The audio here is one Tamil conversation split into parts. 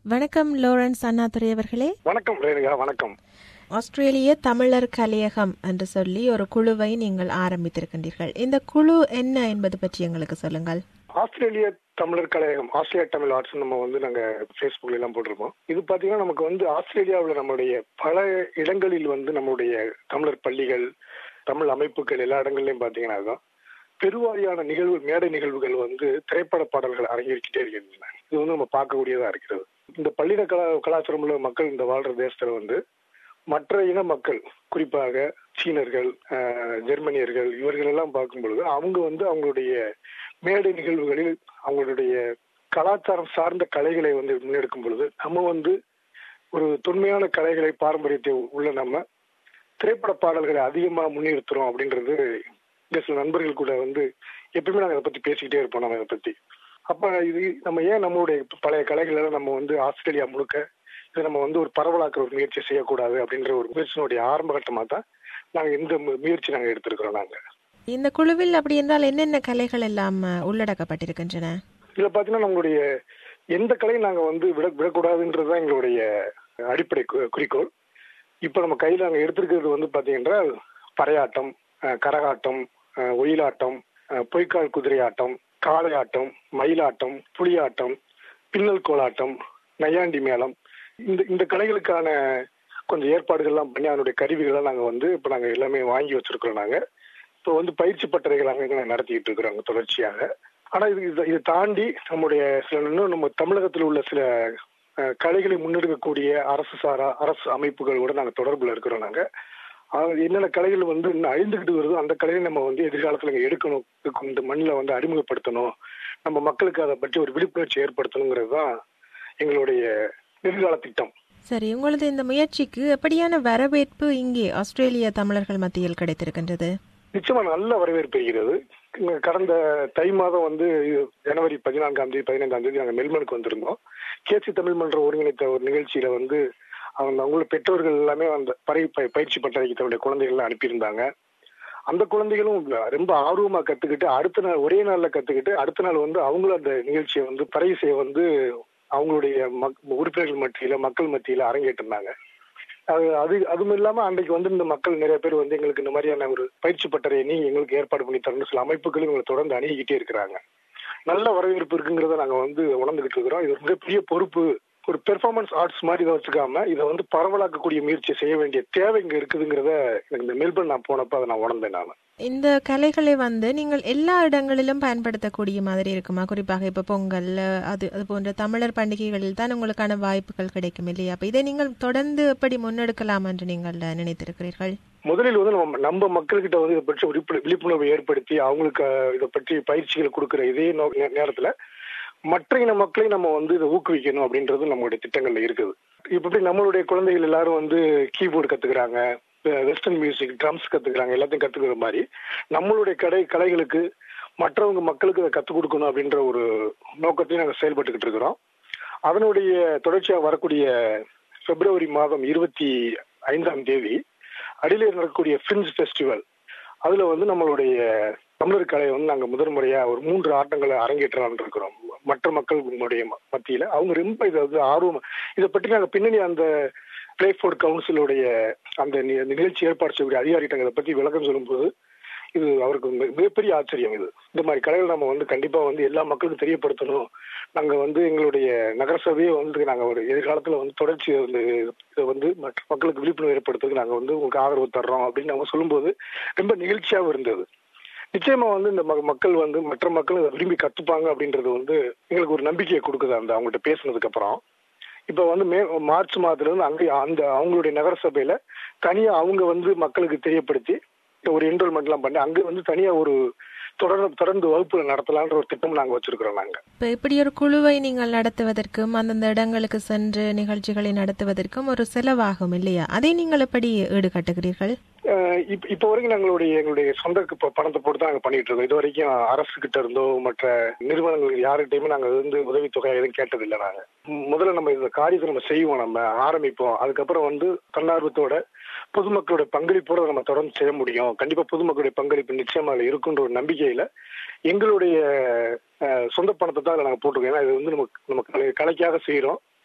வணக்கம் லோரன்ஸ் அண்ணாதுரை அவர்களே வணக்கம் ரேணுகா வணக்கம் ஆஸ்திரேலிய தமிழர் கலையகம் என்று சொல்லி ஒரு குழுவை நீங்கள் ஆரம்பித்திருக்கின்றீர்கள் இந்த குழு என்ன என்பது பற்றி எங்களுக்கு சொல்லுங்கள் ஆஸ்திரேலிய தமிழர் கலையகம் ஆஸ்திரேலியா தமிழ் ஆர்ட்ஸ் நம்ம வந்து நாங்க ஃபேஸ்புக்ல எல்லாம் போட்டிருக்கோம் இது பாத்தீங்கன்னா நமக்கு வந்து ஆஸ்திரேலியாவில் நம்மளுடைய பல இடங்களில் வந்து நம்மளுடைய தமிழர் பள்ளிகள் தமிழ் அமைப்புகள் எல்லா இடங்கள்லயும் பாத்தீங்கன்னா தான் பெருவாரியான நிகழ்வு மேடை நிகழ்வுகள் வந்து திரைப்பட பாடல்கள் அரங்கேறிக்கிட்டே இருக்கின்றன இது வந்து நம்ம பார்க்கக்கூடியதா இருக்கிறது இந்த பள்ளிட கலா கலாச்சாரம் உள்ள மக்கள் இந்த வாழ்ற தேசத்துல வந்து மற்ற இன மக்கள் குறிப்பாக சீனர்கள் அஹ், ஜெர்மனியர்கள் இவர்கள் எல்லாம் பார்க்கும் பொழுது அவங்க வந்து அவங்களுடைய மேடை நிகழ்வுகளில் அவங்களுடைய கலாச்சாரம் சார்ந்த கலைகளை வந்து முன்னெடுக்கும் பொழுது நம்ம வந்து ஒரு தொன்மையான கலைகளை பாரம்பரியத்தை உள்ள நம்ம திரைப்பட பாடல்களை அதிகமா முன்னிறுத்துறோம் அப்படின்றது இந்த சில நண்பர்கள் கூட வந்து எப்பயுமே நாங்க அதை பத்தி பேசிக்கிட்டே இருப்போம் நம்ம இதை பத்தி அப்ப இது நம்ம ஏன் நம்மளுடைய பழைய கலைகளை எல்லாம் நம்ம வந்து ஆஸ்திரேலியா முழுக்க இதை நம்ம வந்து ஒரு பரவலாக்குற ஒரு முயற்சி செய்யக்கூடாது அப்படின்ற ஒரு முயற்சியினுடைய ஆரம்ப கட்டமா தான் நாங்க இந்த மு- முயற்சி நாங்க எடுத்திருக்கிறோம் நாங்க இந்த குழுவில் அப்படி என்றால் என்னென்ன கலைகள் எல்லாம் அஹ், உள்ளடக்கப்பட்டிருக்கின்றன இதுல பாத்தீங்கன்னா நம்மளுடைய எந்த கலையும் நாங்க வந்து விட விடக்கூடாதுன்றதுதான் எங்களுடைய அடிப்படை கு- குறிக்கோள் இப்ப நம்ம கையில நாங்க எடுத்திருக்கிறது வந்து பாத்தீங்கன்னா பறையாட்டம் அஹ், கரகாட்டம் அஹ், ஒயிலாட்டம் அஹ், பொய்க்கால் குதிரை ஆட்டம் காளையாட்டம் மயிலாட்டம் புலியாட்டம் பின்னல் கோலாட்டம் நையாண்டி மேளம் இந்த இந்த கலைகளுக்கான கொஞ்சம் ஏற்பாடுகள்லாம் பண்ணி அதனுடைய கருவிகள்லாம் நாங்க வந்து இப்ப நாங்க எல்லாமே வாங்கி வச்சிருக்கிறோம் நாங்க இப்போ வந்து பயிற்சி பட்டறைகள் அங்கே நடத்திட்டு இருக்கிறோங்க தொடர்ச்சியாக ஆனா இது இது- இதை தாண்டி நம்முடைய சில இன்னும் நம்ம தமிழகத்தில் உள்ள சில அஹ், கலைகளை முன்னெடுக்கக்கூடிய அரசு சாரா அரசு அமைப்புகளோட நாங்க தொடர்புல இருக்கிறோம் நாங்க அது என்னென்ன கலைகள் வந்து இன்னும் அழிந்துகிட்டு வருதோ அந்த கலையை நம்ம வந்து எதிர்காலத்துல இங்க எடுக்கணும் இதுக்கு இந்த மண்ணில் வந்து அறிமுகப்படுத்தணும் நம்ம மக்களுக்கு அதை பற்றி ஒரு விழிப்புணர்ச்சி ஏற்படுத்தணுங்கிறது தான் எங்களுடைய எதிர்கால திட்டம் சரி உங்களது இந்த முயற்சிக்கு எப்படியான வரவேற்பு இங்கே ஆஸ்திரேலிய தமிழர்கள் மத்தியில் கிடைத்திருக்கின்றது நிச்சயமா நல்ல வரவேற்பு இருக்கிறது இங்க கடந்த தை மாதம் வந்து இது ஜனவரி பதினான்காம் தேதி பதினைந்தாம் தேதி நாங்கள் மெல்பர்னுக்கு வந்திருந்தோம் கேசி தமிழ் மன்ற ஒருங்கிணைத்த ஒரு நிகழ்ச்சியில வந்து அவங்க அவங்களோட பெற்றோர்கள் எல்லாமே அந்த பறை ப- பயிற்சி பட்டறைக்கு தன்னுடைய குழந்தைகள் அனுப்பியிருந்தாங்க அந்த குழந்தைகளும் ரொம்ப ஆர்வமா கத்துக்கிட்டு அடுத்த நாள் ஒரே நாள்ல கத்துக்கிட்டு அடுத்த நாள் வந்து அவங்களும் அந்த நிகழ்ச்சியை வந்து பறையிசையை வந்து அவங்களுடைய மக்- உறுப்பினர்கள் மத்தியில மக்கள் மத்தியில அரங்கேற்றிருந்தாங்க அது அது அதுவும் இல்லாம அன்றைக்கு வந்து இந்த மக்கள் நிறைய பேர் வந்து எங்களுக்கு இந்த மாதிரியான ஒரு பயிற்சி பட்டறையை நீங்க எங்களுக்கு ஏற்பாடு பண்ணி தரணும் சில அமைப்புகளும் எங்களை தொடர்ந்து அணுகிக்கிட்டே இருக்கிறாங்க நல்ல வரவேற்பு இருக்குங்கிறத நாங்க வந்து உணர்ந்துகிட்டு இருக்கிறோம் இது ஒரு மிகப்பெரிய பொறுப்பு ஒரு பெர்ஃபார்மன்ஸ் ஆர்ட்ஸ் மாதிரி இதை வச்சுக்காம இதை வந்து பரவலாக்கக்கூடிய முயற்சி செய்ய வேண்டிய தேவை இங்க இருக்குதுங்கிறத எனக்கு இந்த மெல்பர்ன் நான் போனப்ப அதை நான் உணர்ந்தேன் நான் இந்த கலைகளை வந்து நீங்கள் எல்லா இடங்களிலும் பயன்படுத்தக்கூடிய மாதிரி இருக்குமா குறிப்பாக இப்ப பொங்கல் அது அது போன்ற தமிழர் பண்டிகைகளில் தான் உங்களுக்கான வாய்ப்புகள் கிடைக்கும் இல்லையா அப்ப இதை நீங்கள் தொடர்ந்து எப்படி முன்னெடுக்கலாம் என்று நீங்கள் நினைத்திருக்கிறீர்கள் முதலில் வந்து நம்ம நம்ம மக்கள்கிட்ட வந்து இதை பற்றி விழிப்பு- விழிப்புணர்வு ஏற்படுத்தி அவங்களுக்கு அஹ், இதை பற்றி பயிற்சிகள் கொடுக்கிற இதே நோ- நே- நேரத்துல மற்ற இன மக்களை நம்ம வந்து இதை ஊக்குவிக்கணும் அப்படின்றது நம்மளுடைய திட்டங்கள்ல இருக்குது இப்ப எப்படி நம்மளுடைய குழந்தைகள் எல்லாரும் வந்து கீபோர்டு கத்துக்கிறாங்க வெஸ்டர்ன் மியூசிக் ட்ரம்ஸ் கத்துக்கிறாங்க எல்லாத்தையும் கத்துக்கிற மாதிரி நம்மளுடைய கடை கலைகளுக்கு மற்றவங்க மக்களுக்கு அதை கத்துக் கொடுக்கணும் அப்படின்ற ஒரு நோக்கத்தையும் நாங்கள் செயல்பட்டுக்கிட்டு இருக்கிறோம் அதனுடைய தொடர்ச்சியாக வரக்கூடிய பிப்ரவரி மாதம் இருபத்தி ஐந்தாம் தேதி அடிலேர் நடக்கக்கூடிய ஃபின்ஸ் ஃபெஸ்டிவல் அதுல வந்து நம்மளுடைய தமிழர் கலையை வந்து நாங்க முதல் முறையா ஒரு மூன்று ஆட்டங்களை அரங்கேற்றலாம்னு இருக்கிறோம் மற்ற மக்களுடைய ம- மத்தியில அவங்க ரொம்ப இதை வந்து ஆர்வம் இதை பற்றி நாங்க பின்னணி அந்த பிளேஃபோர்ட் கவுன்சிலுடைய அந்த நி- நிகழ்ச்சி ஏற்பாடு செய்யக்கூடிய அதிகாரிகிட்ட இதை பத்தி விளக்கம் சொல்லும்போது இது அவருக்கு மிக- மிகப்பெரிய ஆச்சரியம் இது இந்த மாதிரி கலைகள் நம்ம வந்து கண்டிப்பா வந்து எல்லா மக்களுக்கும் தெரியப்படுத்தணும் நாங்க வந்து எங்களுடைய நகரசபையை வந்து நாங்க ஒரு எதிர்காலத்துல வந்து தொடர்ச்சி வந்து இதை வந்து மற்ற மக்களுக்கு விழிப்புணர்வு ஏற்படுத்துறதுக்கு நாங்க வந்து உங்களுக்கு ஆதரவு தர்றோம் அப்படின்னு அவங்க சொல்லும்போது ரொம்ப நிகழ்ச்சியாகவும் இருந்தது நிச்சயமா வந்து இந்த ம- மக்கள் வந்து மற்ற மக்கள் இதை விரும்பி கத்துப்பாங்க அப்படின்றது வந்து எங்களுக்கு ஒரு நம்பிக்கையை கொடுக்குது அந்த அவங்கள்ட்ட பேசுனதுக்கு அப்புறம் இப்ப வந்து மே மார்ச் மாதத்துல இருந்து அங்க அந்த அவங்களுடைய நகர சபையில தனியா அவங்க வந்து மக்களுக்கு தெரியப்படுத்தி ஒரு என்ரோல்மெண்ட் எல்லாம் பண்ணி அங்க வந்து தனியா ஒரு தொடர்ந்து தொடர்ந்து வகுப்புல நடத்தலான்ற ஒரு திட்டம் நாங்க வச்சிருக்கிறோம் நாங்க இப்ப இப்படி ஒரு குழுவை நீங்கள் நடத்துவதற்கும் அந்தந்த இடங்களுக்கு சென்று நிகழ்ச்சிகளை நடத்துவதற்கும் ஒரு செலவாகும் இல்லையா அதை நீங்கள் எப்படி ஈடுகட்டுகிறீர்கள் அஹ் இப்ப இப்ப வரைக்கும் எங்களுடைய எங்களுடைய சொந்த ப- பணத்தை போட்டு தான் நாங்க பண்ணிட்டு இருக்கோம் இது வரைக்கும் அரசு கிட்ட இருந்தோ மற்ற நிறுவனங்கள் யாருக்கிட்டையுமே நாங்க வந்து உதவித்தொகை எதுவும் கேட்டதில்லை நாங்க ம், முதல்ல நம்ம இந்த காரியத்தை நம்ம செய்வோம் நம்ம ஆரம்பிப்போம் அதுக்கப்புறம் வந்து தன்னார்வத்தோட பொதுமக்களோட பங்களிப்போட நம்ம தொடர்ந்து செய்ய முடியும் கண்டிப்பா பொதுமக்களுடைய பங்களிப்பு நிச்சயமா அதுல இருக்குன்ற ஒரு நம்பிக்கையில எங்களுடைய அஹ், சொந்த பணத்தை தான் அதுல நாங்க போட்டிருக்கோம் ஏன்னா இது வந்து நமக்கு நம்ம கலை- கலைக்காக செய்யறோம்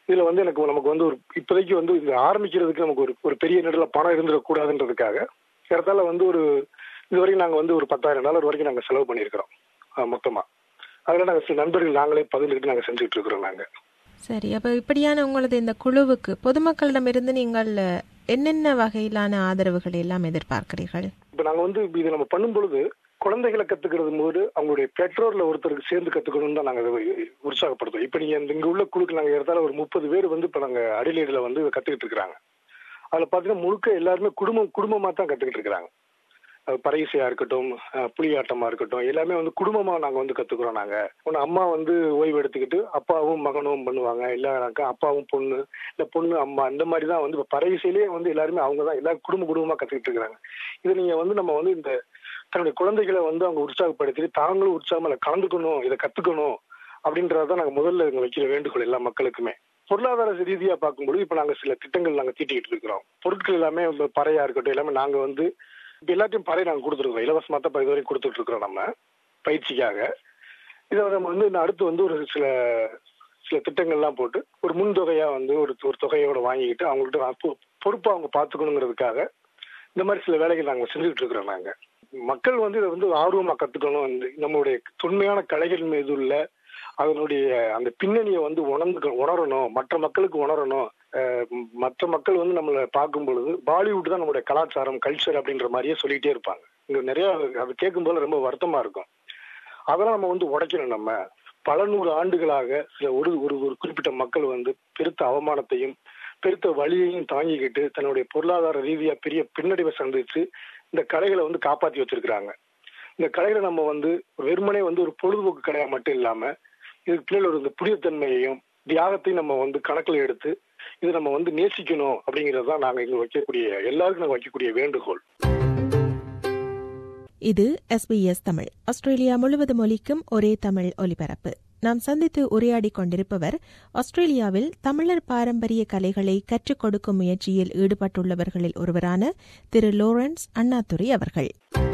இதுல வந்து எனக்கு நமக்கு வந்து ஒரு இப்போதைக்கு வந்து இது ஆரம்பிக்கிறதுக்கு நமக்கு ஒரு ஒரு பெரிய நெடுல பணம் இருந்துடக்கூடாதுன்றதுக்காக இடத்தால வந்து ஒரு இது வரைக்கும் நாங்கள் வந்து ஒரு பத்தாயிரம் டாலர் வரைக்கும் நாங்கள் செலவு பண்ணியிருக்கிறோம் அஹ், மொத்தமா அதில் நாங்கள் சில நண்பர்கள் நாங்களே பதிலுக்கு நாங்கள் செஞ்சுட்டு இருக்கிறோம் நாங்கள் சரி அப்ப இப்படியான உங்களது இந்த குழுவுக்கு பொதுமக்களிடமிருந்து நீங்கள் என்னென்ன வகையிலான ஆதரவுகளை எல்லாம் எதிர்பார்க்கிறீர்கள் இப்போ நாங்கள் வந்து இதை நம்ம பண்ணும் பொழுது குழந்தைகளை கத்துக்கிறது போது அவங்களுடைய பெற்றோர்ல ஒருத்தருக்கு சேர்ந்து கத்துக்கணும்னு தான் நாங்கள் இதை உற்சாகப்படுத்துவோம் இப்போ நீங்க இந்த இங்க உள்ள குழுக்கு நாங்கள் எடுத்தாலும் ஒரு முப்பது பேர் வந்து இப்போ நாங்கள் அடிலேடில் வந்து இதை கத்துக்கிட்டு இருக்கிறாங்க அதில் பார்த்தீங்கன்னா முழுக்க எல்லாருமே குடும்பம் குடும்பமாக தான் கத்துக்கிட்டு இருக்கிறாங்க அது பறையிசையா இருக்கட்டும் அஹ், புலியாட்டமா இருக்கட்டும் எல்லாமே வந்து குடும்பமா நாங்க வந்து கத்துக்கிறோம் நாங்க ஒன்று அம்மா வந்து ஓய்வு எடுத்துக்கிட்டு அப்பாவும் மகனும் பண்ணுவாங்க இல்லைனாக்கா அப்பாவும் பொண்ணு இல்ல பொண்ணு அம்மா இந்த மாதிரி தான் வந்து இப்போ பறையிசையிலேயே வந்து எல்லாருமே அவங்க தான் எல்லாரும் குடும்ப குடும்பமா கத்துக்கிட்டு இருக்கிறாங்க இது நீங்க வந்து நம்ம வந்து இந்த தன்னுடைய குழந்தைகளை வந்து அவங்க உற்சாகப்படுத்தி தாங்களும் உற்சாகமா இதுல கலந்துக்கணும் இதை கத்துக்கணும் அப்படின்றதான் நாங்க முதல்ல இங்க வைக்கிற வேண்டுகோள் எல்லா மக்களுக்குமே பொருளாதார ரீதியா பார்க்கும்போது இப்ப நாங்க சில திட்டங்கள் நாங்க தீட்டிக்கிட்டு இருக்கிறோம் பொருட்கள் எல்லாமே இப்ப பறையா இருக்கட்டும் எல்லாமே நாங்க வந்து இப்ப எல்லாத்தையும் பறை நாங்க கொடுத்துருக்கோம் இலவசமா தான் இப்ப இதுவரைக்கும் கொடுத்துட்டு இருக்கிறோம் நம்ம பயிற்சிக்காக இதை நம்ம வந்து இன்னும் அடுத்து வந்து ஒரு சில சில திட்டங்கள்லாம் போட்டு ஒரு முன்தொகையா வந்து ஒரு ஒரு தொகையோட வாங்கிக்கிட்டு அவங்கள்ட்ட பொ- பொறுப்பா அவங்க பார்த்துக்கணுங்கிறதுக்காக இந்த மாதிரி சில வேலைகள் நாங்க செஞ்சுக்கிட்டு இருக்கிறோம் நாங்க மக்கள் வந்து இதை வந்து ஆர்வமா கத்துக்கணும் இந்த நம்மளுடைய தொன்மையான கலைகள் மீது உள்ள அதனுடைய அந்த பின்னணியை வந்து உணர்ந்து உணரணும் மற்ற மக்களுக்கு உணரணும் அஹ் ம- மற்ற மக்கள் வந்து நம்மளை பார்க்கும் பொழுது பாலிவுட் தான் நம்மளுடைய கலாச்சாரம் கல்ச்சர் அப்படின்ற மாதிரியே சொல்லிட்டே இருப்பாங்க இங்க நிறைய அது கேட்கும்போது ரொம்ப வருத்தமா இருக்கும் அதெல்லாம் நம்ம வந்து உடைக்கணும் நம்ம பல நூறு ஆண்டுகளாக சில ஒரு ஒரு ஒரு குறிப்பிட்ட மக்கள் வந்து பெருத்த அவமானத்தையும் பெருத்த வழியையும் தாங்கிக்கிட்டு தன்னுடைய பொருளாதார ரீதியா பெரிய பின்னடைவை சந்திச்சு இந்த கலைகளை வந்து காப்பாத்தி வச்சிருக்கிறாங்க இந்த கலைகளை நம்ம வந்து வெறுமனே வந்து ஒரு பொழுதுபோக்கு கலையா மட்டும் இல்லாம இதுக்கு பின்னாடி ஒரு இந்த புனிதத்தன்மையையும் தியாகத்தையும் நம்ம வந்து கணக்கில் எடுத்து இது நம்ம வந்து நேசிக்கணும் அப்படிங்கிறது தான் நாங்க இங்க வைக்கக்கூடிய எல்லாருக்கும் நாங்க வைக்கக்கூடிய வேண்டுகோள் இது எஸ்பிஎஸ் தமிழ் ஆஸ்திரேலியா முழுவதும் ஒலிக்கும் ஒரே தமிழ் ஒலிபரப்பு நாம் சந்தித்து உரையாடிக் கொண்டிருப்பவர் ஆஸ்திரேலியாவில் தமிழர் பாரம்பரிய கலைகளை கற்றுக் கொடுக்கும் முயற்சியில் ஈடுபட்டுள்ளவர்களில் ஒருவரான திரு லோரன்ஸ் அண்ணாதுரை அவர்கள்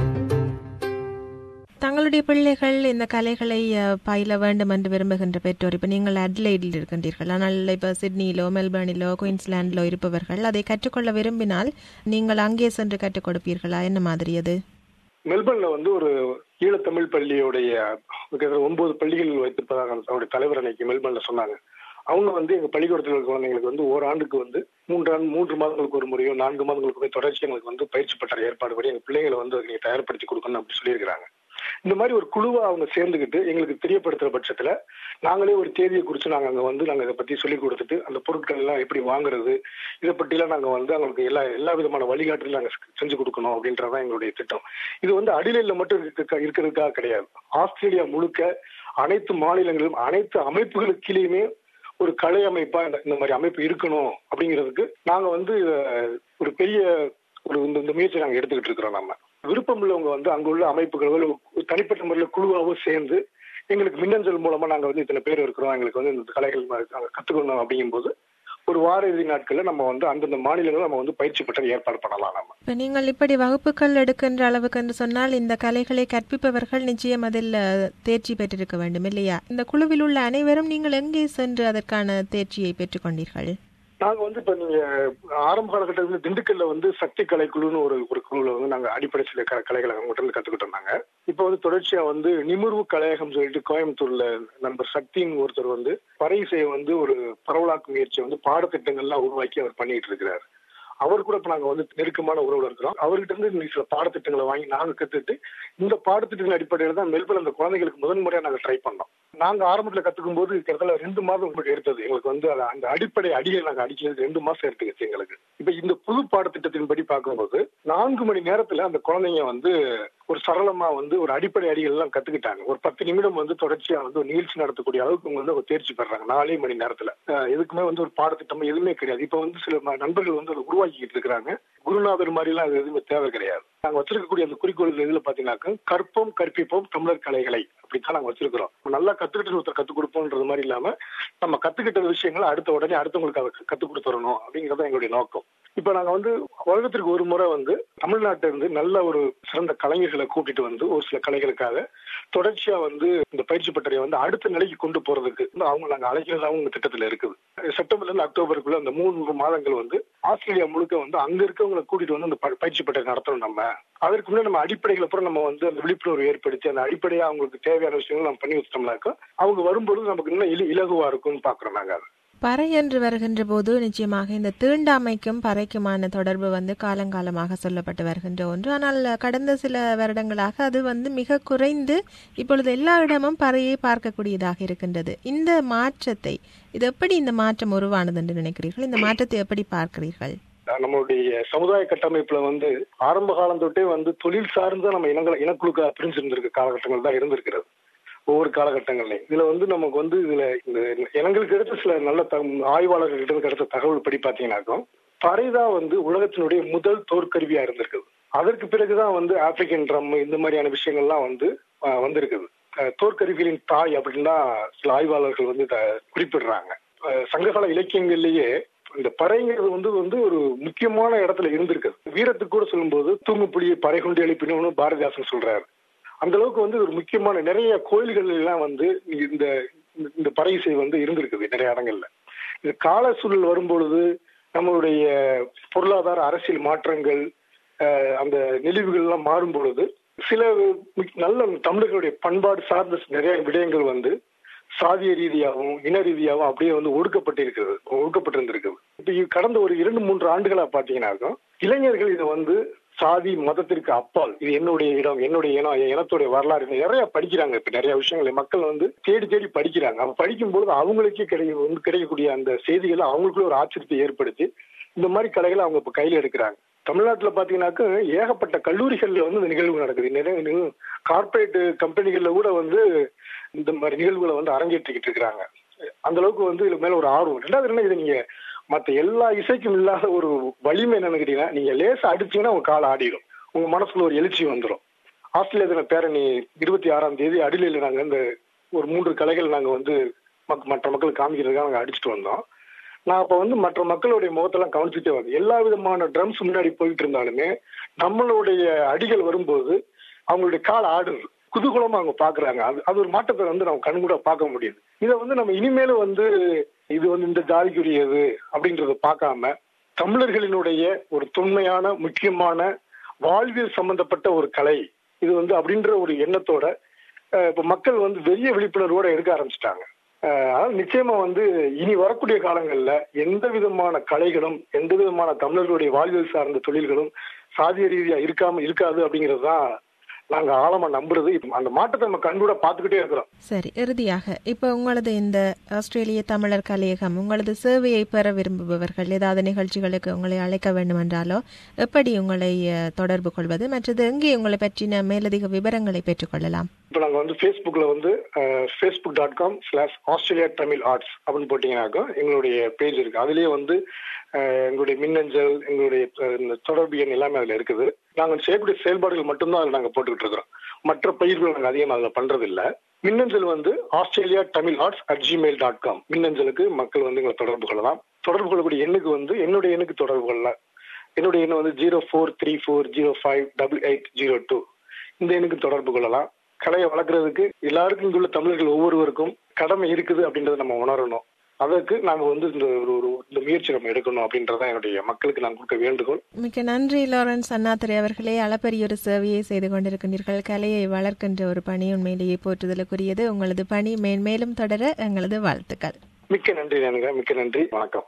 தங்களுடைய பிள்ளைகள் இந்த கலைகளை அஹ், பயில வேண்டும் என்று விரும்புகின்ற பெற்றோர் இப்ப நீங்கள் அட்லைடில் இருக்கின்றீர்கள் ஆனால் இப்ப சிட்னியிலோ மெல்பர்னிலோ குயின்ஸ்லாண்டிலோ இருப்பவர்கள் அதை கற்றுக்கொள்ள விரும்பினால் நீங்கள் அங்கே சென்று கற்றுக் கொடுப்பீர்களா என்ன மாதிரி அது மெல்பர்ன்ல வந்து ஒரு ஈழத்தமிழ் பள்ளியுடைய கிட்டத்தட்ட ஒன்பது பள்ளிகள் வைத்திருப்பதாக அவருடைய தலைவர் அன்னைக்கு மெல்பர்ன்ல சொன்னாங்க அவங்க வந்து எங்க பள்ளிக்கூடத்தில் இருக்க குழந்தைங்களுக்கு வந்து ஓராண்டுக்கு வந்து மூன்றாண்டு மூன்று மாதங்களுக்கு ஒரு முறையோ நான்கு மாதங்களுக்கு போய் தொடர்ச்சி எங்களுக்கு வந்து பயிற்சி பற்ற ஏற்பாடு பண்ணி எங்க பிள்ளைங்களை வந்து அதுக்கு நீங்க தயார்படுத்தி கொடுக்கணும் அப்படி சொல்லியிருக்கிறாங்க இந்த மாதிரி ஒரு குழுவா அவங்க சேர்ந்துக்கிட்டு எங்களுக்கு தெரியப்படுத்துற பட்சத்துல நாங்களே ஒரு தேதியை குறித்து நாங்க அங்க வந்து நாங்க இதை பத்தி சொல்லி கொடுத்துட்டு அந்த பொருட்கள் எல்லாம் எப்படி வாங்குறது இதை பற்றிலாம் நாங்க வந்து அவங்களுக்கு எல்லா எல்லா விதமான வழிகாட்டுதலும் நாங்க செஞ்சு கொடுக்கணும் அப்படின்றதான் எங்களுடைய திட்டம் இது வந்து அடிநிலையில மட்டும் இருக்க- இருக்கிறதுக்காக கிடையாது ஆஸ்திரேலியா முழுக்க அனைத்து மாநிலங்களிலும் அனைத்து அமைப்புகளுக்கு கீழேயுமே ஒரு கலை அமைப்பா இந்த இந்த மாதிரி அமைப்பு இருக்கணும் அப்படிங்கிறதுக்கு நாங்க வந்து அஹ், ஒரு பெரிய ஒரு இந்த இந்த முயற்சி நாங்க எடுத்துக்கிட்டு இருக்கிறோம் நம்ம விருப்பம் உள்ளவங்க வந்து அங்குள்ள அமைப்புகள் ஒரு தனிப்பட்ட முறையில் குழுவாவோ சேர்ந்து எங்களுக்கு மின்னஞ்சல் மூலமா நாங்க வந்து இத்தனை பேர் இருக்கிறோம் எங்களுக்கு வந்து இந்த கலைகள் நாங்க கத்துக்கணும் அப்படிங்கும்போது ஒரு வார இறுதி நாட்கள்ல நம்ம வந்து அந்தந்த மாநிலங்கள் நம்ம வந்து பயிற்சி பெற்ற ஏற்பாடு பண்ணலாம் நம்ம இப்ப நீங்கள் இப்படி வகுப்புகள் எடுக்கின்ற அளவுக்கு என்று சொன்னால் இந்த கலைகளை கற்பிப்பவர்கள் நிச்சயம் அதில் அஹ், தேர்ச்சி பெற்றிருக்க வேண்டும் இல்லையா இந்த குழுவில் உள்ள அனைவரும் நீங்கள் எங்கே சென்று அதற்கான தேர்ச்சியை பெற்றுக்கொண்டீர்கள் நாங்க வந்து இப்ப நீங்க ஆரம்ப காலகட்டத்தில் திண்டுக்கல்ல வந்து சக்தி கலைக்குழுன்னு ஒரு ஒரு குழுல வந்து நாங்க அடிப்படை சில க- கலைகளை அவங்ககிட்ட இருந்து கத்துக்கிட்டு இருந்தாங்க இப்போ வந்து தொடர்ச்சியா வந்து நிமிர்வு கலையகம் சொல்லிட்டு கோயம்புத்தூர்ல நண்பர் சக்தின்னு ஒருத்தர் வந்து பறையிசையை வந்து ஒரு பரவலாக்கு முயற்சியை வந்து பாடத்திட்டங்கள்லாம் உருவாக்கி அவர் பண்ணிட்டு இருக்கிறார் அவர் கூட இப்ப நாங்க வந்து நெருக்கமான உறவுல இருக்கிறோம் அவர்கிட்ட இருந்து இன்னைக்கு சில பாடத்திட்டங்களை வாங்கி நாங்க கத்துட்டு இந்த பாடத்திட்டத்தின் அடிப்படையில தான் மெல்பர்ன் அந்த குழந்தைகளுக்கு முதன் முறையா நாங்க ட்ரை பண்ணோம் நாங்க ஆரம்பத்துல கத்துக்கும் போது கிட்டத்தட்ட ரெண்டு மாதம் உங்களுக்கு எடுத்தது எங்களுக்கு வந்து அது அந்த அடிப்படை அடியை நாங்க அடிக்கிறது ரெண்டு மாசம் எடுத்துக்கிச்சு எங்களுக்கு இப்ப இந்த புது பாடத்திட்டத்தின்படி பார்க்கும்போது நான்கு மணி நேரத்துல அந்த குழந்தைங்க வந்து ஒரு சரளமா வந்து ஒரு அடிப்படை அடிகள் எல்லாம் கத்துக்கிட்டாங்க ஒரு பத்து நிமிடம் வந்து தொடர்ச்சியா வந்து ஒரு நிகழ்ச்சி நடத்தக்கூடிய அளவுக்கு அவங்க வந்து ஒரு தேர்ச்சி பெறாங்க நாலே மணி நேரத்துல அஹ் எதுக்குமே வந்து ஒரு பாடத்திட்டம் எதுவுமே கிடையாது இப்ப வந்து சில ம- நண்பர்கள் வந்து அதை உருவாக்கிட்டு இருக்கிறாங்க குருநாதர் மாதிரி எல்லாம் அது எதுவுமே தேவை கிடையாது நாங்க வச்சிருக்கக்கூடிய அந்த குறிக்கோள் இதுல பாத்தீங்கன்னாக்க கற்போம் கற்பிப்போம் தமிழர் கலைகளை அப்படித்தான் நாங்க வச்சிருக்கிறோம் நல்லா கத்துக்கிட்டு ஒருத்தர் கத்துக் கொடுப்போம்ன்றது மாதிரி இல்லாம நம்ம கத்துக்கிட்ட விஷயங்களை அடுத்த உடனே அடுத்தவங்களுக்கு அதை கத்துக் கொடுத்துடணும் அப்படிங்கறது எங்களுடைய நோக்கம் இப்ப நாங்க வந்து வருடத்திற்கு ஒரு முறை வந்து தமிழ்நாட்டில இருந்து நல்ல ஒரு சிறந்த கலைஞர்களை கூட்டிட்டு வந்து ஒரு சில கலைகளுக்காக தொடர்ச்சியா வந்து இந்த பயிற்சி பட்டறையை வந்து அடுத்த நிலைக்கு கொண்டு போறதுக்கு வந்து அவங்க நாங்க அழைக்கிறதாவும் உங்க திட்டத்துல இருக்குது செப்டம்பர்ல இருந்து அக்டோபருக்குள்ள அந்த மூணு மாதங்கள் வந்து ஆஸ்திரேலியா முழுக்க வந்து அங்க இருக்கவங்களை கூட்டிட்டு வந்து அந்த ப- பயிற்சி பட்டறை நடத்தணும் நம்ம அதற்கு முன்னாடி நம்ம அடிப்படைகள் அப்புறம் நம்ம வந்து அந்த விழிப்புணர்வு ஏற்படுத்தி அந்த அடிப்படையா அவங்களுக்கு தேவையான விஷயங்கள் நம்ம பண்ணி வச்சிட்டோம்னாக்கா அவங்க வரும்பொழுது நமக்கு இன்னும் இல- இலகுவா இருக்கும்னு பாக்குறோம் நாங்க அதை பறை என்று வருகின்ற போது நிச்சயமாக இந்த தீண்டாமைக்கும் பறைக்குமான தொடர்பு வந்து காலங்காலமாக சொல்லப்பட்டு வருகின்ற ஒன்று ஆனால் கடந்த சில வருடங்களாக அது வந்து மிக குறைந்து இப்பொழுது எல்லா இடமும் பறையை பார்க்கக்கூடியதாக இருக்கின்றது இந்த மாற்றத்தை இது எப்படி இந்த மாற்றம் உருவானது என்று நினைக்கிறீர்கள் இந்த மாற்றத்தை எப்படி பார்க்கிறீர்கள் நம்மளுடைய சமுதாய கட்டமைப்புல வந்து ஆரம்ப காலம் தொட்டே வந்து தொழில் சார்ந்த நம்ம இனங்களை இனக்குழுக்கா பிரிஞ்சிருந்திருக்க காலகட்டங்கள் தான் இருந்திருக்கிறது ஒவ்வொரு காலகட்டங்கள்லையும் இதுல வந்து நமக்கு வந்து இதுல இந்த இனங்களுக்கு கிடைத்த சில நல்ல த- ஆய்வாளர்கள் கிட்ட கிடைத்த தகவல் படி பாத்தீங்கன்னாக்கும் பறைதான் வந்து உலகத்தினுடைய முதல் தோற்கருவியா இருந்திருக்குது அதற்கு பிறகுதான் வந்து ஆப்பிரிக்கன் ட்ரம் இந்த மாதிரியான விஷயங்கள்லாம் வந்து அஹ், வந்திருக்குது அஹ், தோற்கருவிகளின் தாய் அப்படின்னு தான் சில ஆய்வாளர்கள் வந்து இத குறிப்பிடுறாங்க அஹ், சங்ககால இலக்கியங்கள்லயே இந்த பறைங்கிறது வந்து வந்து ஒரு முக்கியமான இடத்துல இருந்திருக்குது வீரத்துக்கு கூட சொல்லும்போது தூங்கு புலியை பறை கொண்டு எழுப்பினோம்னு பாரதிதாசன் சொல்றாரு அந்த அளவுக்கு வந்து ஒரு முக்கியமான நிறைய கோயில்கள் எல்லாம் வந்து இந்த இந்த பறை இசை வந்து இருந்திருக்குது நிறைய இடங்கள்ல இது கால சூழல் வரும்பொழுது நம்மளுடைய பொருளாதார அரசியல் மாற்றங்கள் அஹ், அந்த நெளிவுகள் எல்லாம் மாறும் பொழுது சில மிக்- நல்ல தமிழர்களுடைய பண்பாடு சார்ந்த நிறைய விடயங்கள் வந்து சாதிய ரீதியாகவும் இன ரீதியாகவும் அப்படியே வந்து ஒடுக்கப்பட்டிருக்கிறது ஒடுக்கப்பட்டிருந்திருக்குது இப்ப இ- கடந்த ஒரு இரண்டு மூன்று ஆண்டுகளா பாத்தீங்கன்னாக்கும் இளைஞர்கள் இதை வந்து சாதி மதத்திற்கு அப்பால் இது என்னுடைய இடம் என்னுடைய இனம் என் இனத்துடைய வரலாறு இது நிறைய படிக்கிறாங்க இப்ப நிறைய விஷயங்களை மக்கள் வந்து தேடி தேடி படிக்கிறாங்க அப்ப படிக்கும்போது அவங்களுக்கே கிடை வந்து கிடைக்கக்கூடிய அந்த செய்திகளை அவங்களுக்குள்ள ஒரு ஆச்சரியத்தை ஏற்படுத்தி இந்த மாதிரி கலைகளை அவங்க இப்ப கையில எடுக்கிறாங்க தமிழ்நாட்டுல பாத்தீங்கன்னாக்க ஏகப்பட்ட கல்லூரிகள்ல வந்து இந்த நிகழ்வு நடக்குது நிறைய கார்ப்பரேட் கம்பெனிகள்ல கூட வந்து இந்த மாதிரி நிகழ்வுகளை வந்து அரங்கேற்றிக்கிட்டு இருக்கிறாங்க அந்த அளவுக்கு வந்து இது மேல ஒரு ஆர்வம் ரெண்டாவது என்ன இது நீங்க மத்த எல்லா இசைக்கும் இல்லாத ஒரு வலிமை என்னன்னு கேட்டீங்கன்னா நீங்க லேசா அடிச்சீங்கன்னா உங்க கால் ஆடிடும் உங்க மனசுல ஒரு எழுச்சி வந்துடும் ஆஸ்திரேலியா தின பேரணி இருபத்தி ஆறாம் தேதி அடிலையில நாங்க இந்த ஒரு மூன்று கலைகள் நாங்க வந்து மக்- மற்ற மக்களுக்கு காமிக்கிறதுக்காக நாங்க அடிச்சுட்டு வந்தோம் நான் அப்ப வந்து மற்ற மக்களுடைய முகத்தெல்லாம் கவனிச்சுட்டே வந்தேன் எல்லா விதமான ட்ரம்ஸ் முன்னாடி போயிட்டு இருந்தாலுமே நம்மளுடைய அடிகள் வரும்போது அவங்களுடைய கால் ஆடுது குதூகலமா அவங்க பாக்குறாங்க அது அது ஒரு மாற்றத்தை வந்து நம்ம கண்கூட பார்க்க முடியுது இதை வந்து நம்ம இனிமேலும் வந்து இது வந்து இந்த ஜாதிக்குரியது அப்படின்றத பார்க்காம தமிழர்களினுடைய ஒரு தொன்மையான முக்கியமான வாழ்வியல் சம்பந்தப்பட்ட ஒரு கலை இது வந்து அப்படின்ற ஒரு எண்ணத்தோட அஹ், இப்ப மக்கள் வந்து பெரிய விழிப்புணர்வோட எடுக்க ஆரம்பிச்சிட்டாங்க அதனால நிச்சயமா வந்து இனி வரக்கூடிய காலங்கள்ல எந்த விதமான கலைகளும் எந்த விதமான தமிழர்களுடைய வாழ்வியல் சார்ந்த தொழில்களும் சாதிய ரீதியா இருக்காம இருக்காது அப்படிங்கிறது தான் நாங்க ஆழமா நம்புறது இப்ப அந்த மாற்றத்தை நம்ம கண்கூட பார்த்துக்கிட்டே இருக்கிறோம் சரி இறுதியாக இப்போ உங்களது இந்த ஆஸ்திரேலிய தமிழர் கலையகம் உங்களது சேவையை பெற விரும்புபவர்கள் ஏதாவது நிகழ்ச்சிகளுக்கு உங்களை அழைக்க வேண்டும் என்றாலோ எப்படி உங்களை அஹ், தொடர்பு கொள்வது மற்றது எங்கே உங்களை பற்றின மேலதிக விவரங்களை பெற்றுக்கொள்ளலாம் இப்போ நாங்க வந்து ஃபேஸ்புக்ல வந்து Facebook dot com slash Australia Tamil arts அப்படின்னு போட்டீங்கன்னாக்கா எங்களுடைய பேஜ் இருக்கு அதுலயே வந்து அஹ், எங்களுடைய மின்னஞ்சல் எங்களுடைய அஹ், இந்த தொடர்பு எண் எல்லாமே அதுல இருக்குது நாங்கள் செய்யக்கூடிய செயல்பாடுகள் மட்டும்தான் அதில் நாங்கள் போட்டுக்கிட்டு இருக்கிறோம் மற்ற பயிர்கள் நாங்கள் அதிகம் அதில் பண்றது இல்ல மின்னஞ்சல் வந்து Australia Tamil arts at Gmail dot com மின்னஞ்சலுக்கு மக்கள் வந்து எங்களை தொடர்பு கொள்ளலாம் தொடர்பு கொள்ளக்கூடிய எண்ணுக்கு வந்து என்னுடைய எண்ணுக்கு தொடர்பு கொள்ளலாம் என்னுடைய எண் வந்து zero four three four zero five double eight zero two இந்த எண்ணுக்கு தொடர்பு கொள்ளலாம் கலையை வளர்க்கறதுக்கு எல்லாருக்கும் இங்குள்ள தமிழர்கள் ஒவ்வொருவருக்கும் கடமை இருக்குது அப்படின்றத நம்ம உணரணும் அதற்கு நாங்க வந்து இந்த ஒரு ஒரு இந்த முயற்சி நம்ம எடுக்கணும் அப்படின்றதான் என்னுடைய மக்களுக்கு நான் கொடுக்க வேண்டுகோள் மிக்க நன்றி லாரன்ஸ் அண்ணாதுரை அவர்களே அளப்பரிய ஒரு சேவையை செய்து கொண்டிருக்கின்றீர்கள் கலையை வளர்க்கின்ற ஒரு பணி உண்மையிலேயே போற்றுதலுக்குரியது உங்களது பணி மேன்மேலும் தொடர எங்களது வாழ்த்துக்கள் மிக்க நன்றி எனக்கு மிக்க நன்றி வணக்கம்